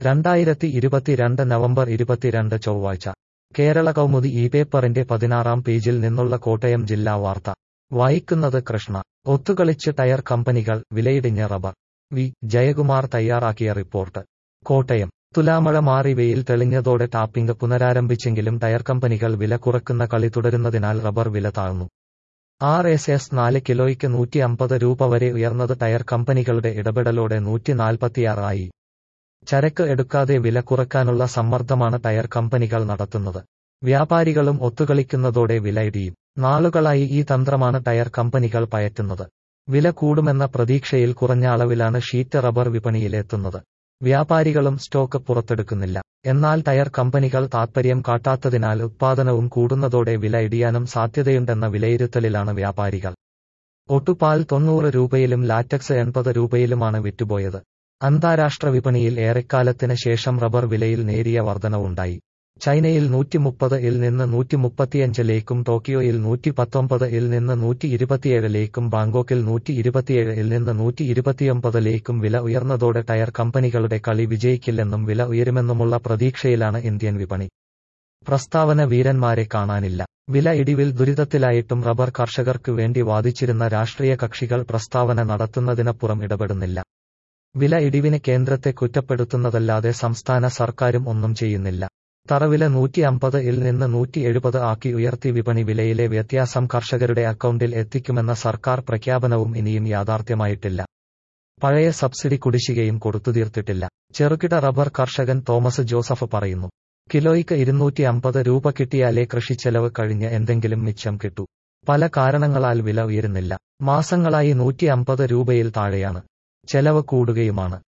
രണ്ടായിരത്തി ഇരുപത്തിരണ്ട് നവംബർ ഇരുപത്തിരണ്ട് ചൊവ്വാഴ്ച കേരള കൗമുദി ഈ പേപ്പറിന്റെ പതിനാറാം പേജിൽ നിന്നുള്ള കോട്ടയം ജില്ലാ വാർത്ത വായിക്കുന്നത് കൃഷ്ണ ഒത്തുകളിച്ച് ടയർ കമ്പനികൾ വിലയിടിഞ്ഞ റബ്ബർ വി ജയകുമാർ തയ്യാറാക്കിയ റിപ്പോർട്ട് കോട്ടയം തുലാമഴ മാറി വെയിൽ തെളിഞ്ഞതോടെ ടാപ്പിംഗ് പുനരാരംഭിച്ചെങ്കിലും ടയർ കമ്പനികൾ വില കുറക്കുന്ന കളി തുടരുന്നതിനാൽ റബ്ബർ വില താഴ്ന്നു ആർ എസ് എസ് നാല് കിലോയ്ക്ക് നൂറ്റി അമ്പത് രൂപ വരെ ഉയർന്നത് ടയർ കമ്പനികളുടെ ഇടപെടലോടെ നൂറ്റി നാൽപ്പത്തിയാറായി ചരക്ക് എടുക്കാതെ വില കുറക്കാനുള്ള സമ്മർദ്ദമാണ് ടയർ കമ്പനികൾ നടത്തുന്നത് വ്യാപാരികളും ഒത്തുകളിക്കുന്നതോടെ വില ഇടിയും നാളുകളായി ഈ തന്ത്രമാണ് ടയർ കമ്പനികൾ പയറ്റുന്നത് വില കൂടുമെന്ന പ്രതീക്ഷയിൽ കുറഞ്ഞ അളവിലാണ് ഷീറ്റ് റബ്ബർ വിപണിയിലെത്തുന്നത് വ്യാപാരികളും സ്റ്റോക്ക് പുറത്തെടുക്കുന്നില്ല എന്നാൽ ടയർ കമ്പനികൾ താത്പര്യം കാട്ടാത്തതിനാൽ ഉത്പാദനവും കൂടുന്നതോടെ വില ഇടിയാനും സാധ്യതയുണ്ടെന്ന വിലയിരുത്തലിലാണ് വ്യാപാരികൾ ഒട്ടുപാൽ തൊണ്ണൂറ് രൂപയിലും ലാറ്റക്സ് എൺപത് രൂപയിലുമാണ് വിറ്റുപോയത് അന്താരാഷ്ട്ര വിപണിയിൽ ഏറെക്കാലത്തിന് ശേഷം റബ്ബർ വിലയിൽ നേരിയ വർധനവുണ്ടായി ചൈനയിൽ നൂറ്റി മുപ്പത് ഇൽ നിന്ന് നൂറ്റി മുപ്പത്തിയഞ്ചിലേക്കും ടോക്കിയോയിൽ നൂറ്റി പത്തൊമ്പത് ഇൽ നിന്ന് നൂറ്റി ഇരുപത്തിയേഴിലേക്കും ബാങ്കോക്കിൽ നൂറ്റി ഇരുപത്തിയേഴ് ഇൽ നിന്ന് നൂറ്റി ഇരുപത്തിയൊമ്പതിലേക്കും വില ഉയർന്നതോടെ ടയർ കമ്പനികളുടെ കളി വിജയിക്കില്ലെന്നും വില ഉയരുമെന്നുമുള്ള പ്രതീക്ഷയിലാണ് ഇന്ത്യൻ വിപണി പ്രസ്താവന വീരന്മാരെ കാണാനില്ല വില ഇടിവിൽ ദുരിതത്തിലായിട്ടും റബ്ബർ കർഷകർക്ക് വേണ്ടി വാദിച്ചിരുന്ന രാഷ്ട്രീയ കക്ഷികൾ പ്രസ്താവന നടത്തുന്നതിനപ്പുറം ഇടപെടുന്നില്ല വില ഇടിവിന് കേന്ദ്രത്തെ കുറ്റപ്പെടുത്തുന്നതല്ലാതെ സംസ്ഥാന സർക്കാരും ഒന്നും ചെയ്യുന്നില്ല തറവില നൂറ്റി അമ്പത് ഇൽ നിന്ന് നൂറ്റി എഴുപത് ആക്കി ഉയർത്തി വിപണി വിലയിലെ വ്യത്യാസം കർഷകരുടെ അക്കൗണ്ടിൽ എത്തിക്കുമെന്ന സർക്കാർ പ്രഖ്യാപനവും ഇനിയും യാഥാർത്ഥ്യമായിട്ടില്ല പഴയ സബ്സിഡി കുടിശ്ശികയും കൊടുത്തുതീർത്തിട്ടില്ല ചെറുകിട റബ്ബർ കർഷകൻ തോമസ് ജോസഫ് പറയുന്നു കിലോയ്ക്ക് ഇരുന്നൂറ്റി അമ്പത് രൂപ കിട്ടിയാലേ കൃഷിച്ചെലവ് കഴിഞ്ഞ് എന്തെങ്കിലും മിച്ചം കിട്ടൂ പല കാരണങ്ങളാൽ വില ഉയരുന്നില്ല മാസങ്ങളായി നൂറ്റി അമ്പത് രൂപയിൽ താഴെയാണ് ചെലവ് കൂടുകയുമാണ്